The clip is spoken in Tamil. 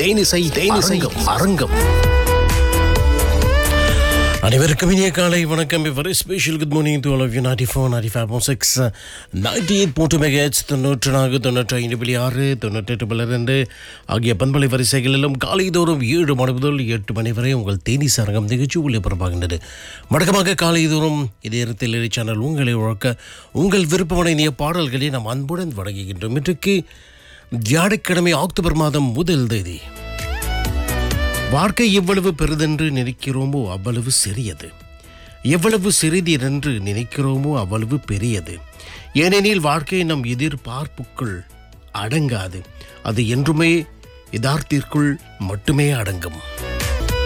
தேனிசை தேனிசை அரங்கம் அனைவருக்கும் இனிய காலை வணக்கம் very special good morning to all of you ninety four ninety five six ninety eight போட்டு மெகேட்ஸ் தொண்ணூற்று நான்கு தொண்ணூற்றி ஐந்து புள்ளி ஆறு தொண்ணூற்றெட்டு புள்ளி ரெண்டு ஆகிய பண்பலை வரிசைகளிலும் காலை தோறும் ஏழு மணி முதல் எட்டு மணி வரை உங்கள் தேனி சரங்கம் நிகழ்ச்சி ஒளிபரப்பாகின்றது வழக்கமாக காலை தோறும் இதே நேரத்தில் இறை சேனல் உங்களை உழக்க உங்கள் விருப்பமான இனிய பாடல்களை நாம் அன்புடன் வழங்குகின்றோம் இன்றைக்கு வியாழக்கிழமை அக்டோபர் மாதம் முதல் தேதி வாழ்க்கை எவ்வளவு பெரிதென்று நினைக்கிறோமோ அவ்வளவு சிறியது எவ்வளவு சிறிதென்று நினைக்கிறோமோ அவ்வளவு பெரியது ஏனெனில் வாழ்க்கை நம் எதிர்பார்ப்புக்குள் அடங்காது அது என்றுமே யதார்த்திற்குள் மட்டுமே அடங்கும்